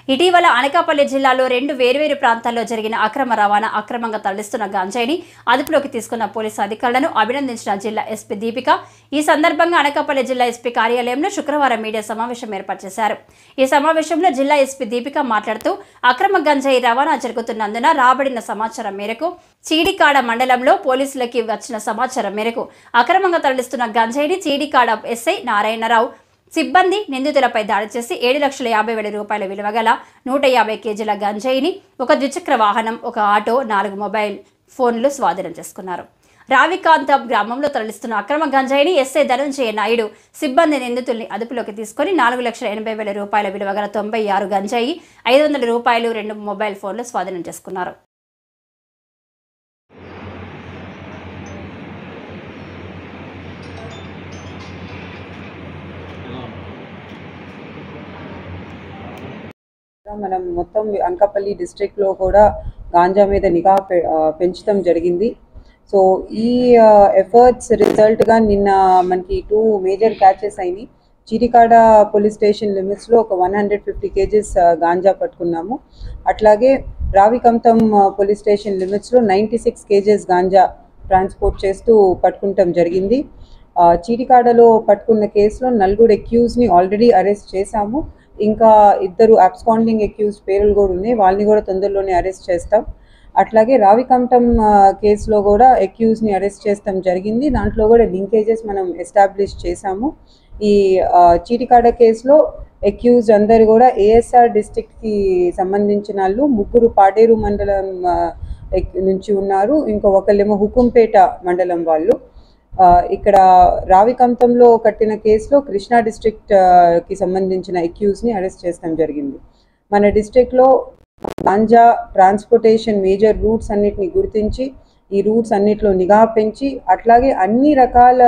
ఇటీవల అనకాపల్లి జిల్లాలో రెండు వేర్వేరు ప్రాంతాల్లో జరిగిన అక్రమ రవాణా అక్రమంగా తరలిస్తున్న గంజాయిని అదుపులోకి తీసుకున్న పోలీసు అధికారులను అభినందించిన జిల్లా ఎస్పీ దీపిక ఈ సందర్భంగా అనకాపల్లి జిల్లా ఎస్పీ కార్యాలయంలో శుక్రవారం మీడియా సమావేశం ఏర్పాటు చేశారు ఈ సమావేశంలో జిల్లా ఎస్పీ దీపిక మాట్లాడుతూ అక్రమ గంజాయి రవాణా జరుగుతున్నందున రాబడిన సమాచారం మేరకు చీడికాడ మండలంలో పోలీసులకి వచ్చిన సమాచారం మేరకు అక్రమంగా తరలిస్తున్న గంజాయిని చీడికాడ ఎస్ఐ నారాయణరావు సిబ్బంది నిందితులపై దాడి చేసి ఏడు లక్షల యాభై వేల రూపాయల విలువ గల నూట యాభై కేజీల గంజాయిని ఒక ద్విచక్ర వాహనం ఒక ఆటో నాలుగు మొబైల్ ఫోన్లు స్వాధీనం చేసుకున్నారు రావికాంతం గ్రామంలో తరలిస్తున్న అక్రమ గంజాయిని ఎస్ఐ ధనంజయ నాయుడు సిబ్బంది నిందితుల్ని అదుపులోకి తీసుకొని నాలుగు లక్షల ఎనభై వేల రూపాయల విలువ గల తొంభై ఆరు గంజాయి ఐదు వందల రూపాయలు రెండు మొబైల్ ఫోన్లు స్వాధీనం చేసుకున్నారు మనం మొత్తం అనకాపల్లి డిస్ట్రిక్ట్ లో కూడా గాంజా మీద నిఘా పె- ఆ, పెంచడం జరిగింది సో ఈ ఎఫర్ట్స్ రిజల్ట్ గా నిన్న మనకి టూ మేజర్ క్యాచెస్ అయినాయి చీరికాడ పోలీస్ స్టేషన్ లిమిట్స్ లో ఒక one hundred fifty KGs ganja పట్టుకున్నాము అట్లాగే రావికంతం పోలీస్ స్టేషన్ లిమిట్స్ లో ninety six KGs ganja transport చేస్తూ పట్టుకుంటాం జరిగింది ఆ, చీటికాడలో పట్టుకున్న కేసులో నలుగురు accused ని ఆల్రెడీ అరెస్ట్ చేశాము ఇంకా ఇద్దరు అబ్స్కాండింగ్ అక్యూజ్ పేర్లు కూడా ఉన్నాయి వాళ్ళని కూడా తొందరలోనే అరెస్ట్ చేస్తాం అట్లాగే రావికంఠం ఆ, కేసులో కూడా accused ని అరెస్ట్ చేస్తాం జరిగింది దాంట్లో కూడా లింకేజెస్ మనం ఎస్టాబ్లిష్ చేశాము ఈ ఆ, చీటికాడ కేసులో అక్యూజ్డ్ అందరు కూడా ఏఎస్ఆర్ కి సంబంధించిన వాళ్ళు ముగ్గురు పాడేరు మండలం ఆ, ఎక్- నుంచి ఉన్నారు ఇంకో ఒకళ్ళేమో హుకుంపేట మండలం వాళ్ళు ఆ, ఇక్కడ రావికంతంలో కట్టిన కేసులో కృష్ణా డిస్ట్రిక్ట్ ఆ, కి సంబంధించిన accused ని అరెస్ట్ చేస్తాం జరిగింది మన డిస్ట్రిక్ట్ లో గాంజా ట్రాన్స్పోర్టేషన్ మేజర్ రూట్స్ అన్నిటిని గుర్తించి ఈ రూట్స్ అన్నిటిలో నిఘా పెంచి అట్లాగే అన్ని రకాల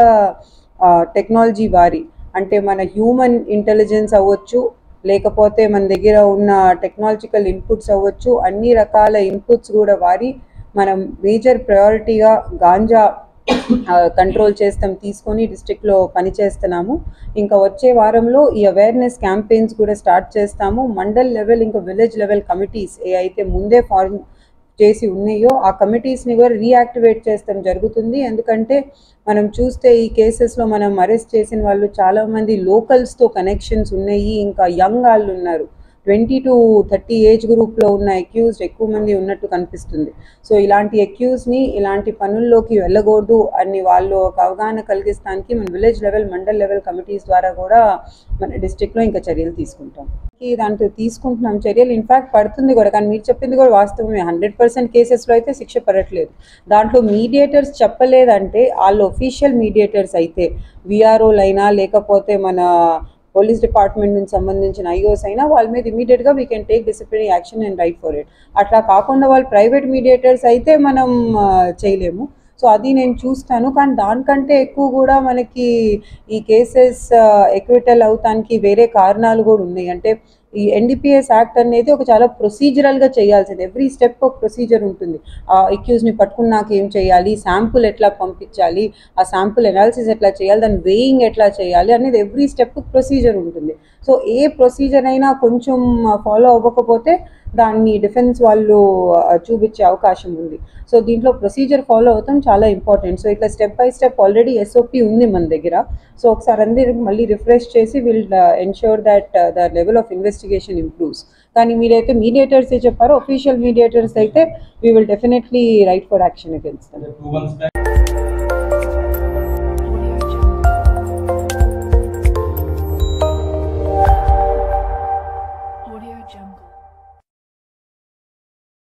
టెక్నాలజీ వారి అంటే మన హ్యూమన్ ఇంటెలిజెన్స్ అవ్వచ్చు లేకపోతే మన దగ్గర ఉన్న టెక్నాలజికల్ ఇన్పుట్స్ అవ్వచ్చు అన్ని రకాల ఇన్పుట్స్ కూడా వారి మనం మేజర్ ప్రయారిటీగా గాంజా కంట్రోల్ చేస్తాం తీసుకొని డిస్ట్రిక్ట్లో పని చేస్తున్నాము ఇంకా వచ్చే వారంలో ఈ అవేర్నెస్ క్యాంపెయిన్స్ కూడా స్టార్ట్ చేస్తాము మండల్ లెవెల్ ఇంకా విలేజ్ లెవెల్ కమిటీస్ ఏ అయితే ముందే ఫార్మ్ చేసి ఉన్నాయో ఆ కమిటీస్ని కూడా రీయాక్టివేట్ చేస్తాం జరుగుతుంది ఎందుకంటే మనం చూస్తే ఈ కేసెస్లో మనం అరెస్ట్ చేసిన వాళ్ళు చాలామంది లోకల్స్తో కనెక్షన్స్ ఉన్నాయి ఇంకా యంగ్ వాళ్ళు ఉన్నారు ట్వంటీ టు థర్టీ ఏజ్ గ్రూప్లో ఉన్న అక్యూజ్డ్ ఎక్కువ మంది ఉన్నట్టు కనిపిస్తుంది సో ఇలాంటి అక్యూజ్ని ఇలాంటి పనుల్లోకి వెళ్ళకూడదు అని వాళ్ళు ఒక అవగాహన కలిగిస్తానికి మన village level mandal level committees ద్వారా కూడా మన డిస్ట్రిక్ట్లో ఇంకా చర్యలు తీసుకుంటాం ఈ దాంట్లో తీసుకుంటున్నాం చర్యలు ఇన్ఫాక్ట్ పడుతుంది కూడా కానీ మీరు చెప్పింది కూడా వాస్తవమే హండ్రెడ్ పర్సెంట్ కేసెస్లో అయితే శిక్ష పడట్లేదు దాంట్లో మీడియేటర్స్ చెప్పలేదంటే వాళ్ళు ఒఫీషియల్ మీడియేటర్స్ అయితే విఆర్ఓలు అయినా లేకపోతే మన పోలీస్ డిపార్ట్మెంట్ నుంచి సంబంధించిన ఐఓస్ అయినా వాళ్ళ మీద ఇమీడియట్గా we can take disciplinary action and write for it అట్లా కాకుండా వాళ్ళు ప్రైవేట్ మీడియేటర్స్ అయితే మనం ఆ, చేయలేము సో అది నేను చూస్తాను కానీ దానికంటే ఎక్కువ కూడా మనకి ఈ కేసెస్ ఎక్విటల్ అవుతానికి వేరే కారణాలు కూడా ఉన్నాయి అంటే ఈ ఎన్డీపీఎస్ యాక్ట్ అనేది ఒక చాలా ప్రొసీజరల్గా చేయాల్సింది ఎవ్రీ స్టెప్ ఒక ప్రొసీజర్ ఉంటుంది ఆ అక్యూజ్ని పట్టుకున్నాక ఏం చేయాలి శాంపుల్ ఎట్లా పంపించాలి ఆ శాంపుల్ ఎనాలిసిస్ ఎట్లా చేయాలి దాని వేయింగ్ ఎట్లా చేయాలి అనేది ఎవ్రీ స్టెప్ ప్రొసీజర్ ఉంటుంది సో ఏ ప్రొసీజర్ అయినా కొంచెం ఫాలో అవ్వకపోతే దాన్ని డిఫెన్స్ వాళ్ళు ఆ, చూపించే అవకాశం ఉంది సో దీంట్లో ప్రొసీజర్ ఫాలో అవుతాం చాలా ఇంపార్టెంట్ సో ఇట్లా step by step already SOP ఉంది మన దగ్గర సో ఒకసారి అందరికి మళ్ళీ రిఫ్రెష్ చేసి will ensure that the level of investigation improves కానీ మీరైతే మీడియేటర్స్ చెప్పారో అఫీషియల్ మీడియేటర్స్ అయితే we will definitely write for action against two months back